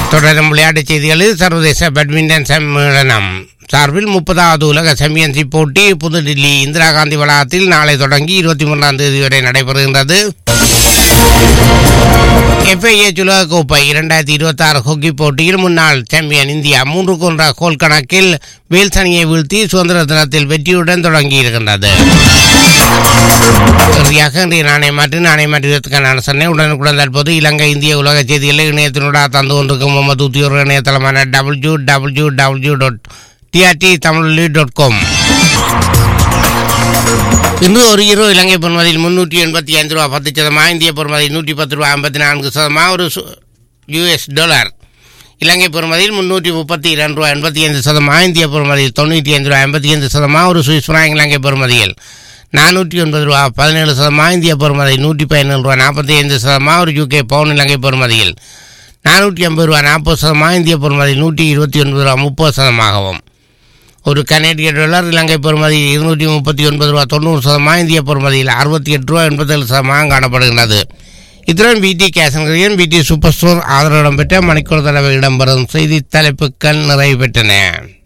தொடரும் விளையாட்டுச் செய்திகளில் சர்வதேச பேட்மிண்டன் சம்மேளனம் சார்பில் முப்பதாவது உலக சாம்பியன்ஷிப் போட்டி புதுடில்லி இந்திரா காந்தி வளாகத்தில் நாளை தொடங்கி இருபத்தி மூன்றாம் தேதி வரை நடைபெறுகின்றது எஃப்ஐஏ உலக கோப்பை இரண்டாயிரத்தி இருபத்தி ஆறு ஹாக்கி போட்டியில் முன்னாள் சாம்பியன் இந்தியா மூன்றுக்கு ஒன்ற கோல் கணக்கில் வேல்ஸ் அணியை வீழ்த்தி சுதந்திர தினத்தில் வெற்றியுடன் தொடங்கியிருக்கின்றது இறுதியாக இன்றைய நாணய மாற்று நாணய மாற்றுவதற்கான சொன்னை உடனுக்குடன் தற்போது இலங்கை இந்திய உலக செய்திகளை இணையத்தினூடாக தந்து கொண்டிருக்கும் முகமது உத்தியோக இணையதளமான W W W dot TRT Tamil dot com இன்று ஒரு ஹீரோ இலங்கை பொறுமதியில் முன்னூற்றி எண்பத்தி ஐந்து ரூபா பத்து சதமா இந்திய பொறுமதி நூற்றி பத்து ரூபா ஐம்பத்தி நான்கு சதமா ஒரு யூஎஸ் டாலர் இலங்கை பொறுமதியில் முன்னூற்றி முப்பத்தி இரண்டு ரூபா எண்பத்தி ஐந்து சதமா இந்திய பொறுமதியில் தொண்ணூற்றி ஐந்து ரூபா எண்பத்தி ஐந்து சதமா ஒரு சுவிஸ் ஃப்ராங்க் இலங்கை பொறுமதியில் நானூற்றி ஒன்பது ரூபா பதினேழு சதமா இந்திய பொறுமதி நூற்றி பதினேழு ரூபா நாற்பத்தி ஐந்து சதமா ஒரு யூகே பவுன் இலங்கை பொறுமதியில் நானூற்றி ஐம்பது ரூபா நாற்பது சதமா இந்திய பொறுமதி நூற்றி இருபத்தி ஒன்பது ரூபா முப்பது சதமாகவும் ஒரு கனேடிய டாலர் இலங்கை பெறுமதி இருநூற்றி முப்பத்தி ஒன்பது ரூபா தொண்ணூறு சதமாக இந்திய பெறுமதியில் அறுபத்தி எட்டு ரூபா எண்பத்தேழு சதமாக காணப்படுகின்றது இத்துடன் பிடி கேசன்கிரியன் பிடி சூப்பர் ஸ்டோர் ஆதரவு இடம்பெற்ற மணிக்கூர் தடவை இடம்பெறும் செய்தி தலைப்புகள் நிறைவு பெற்றன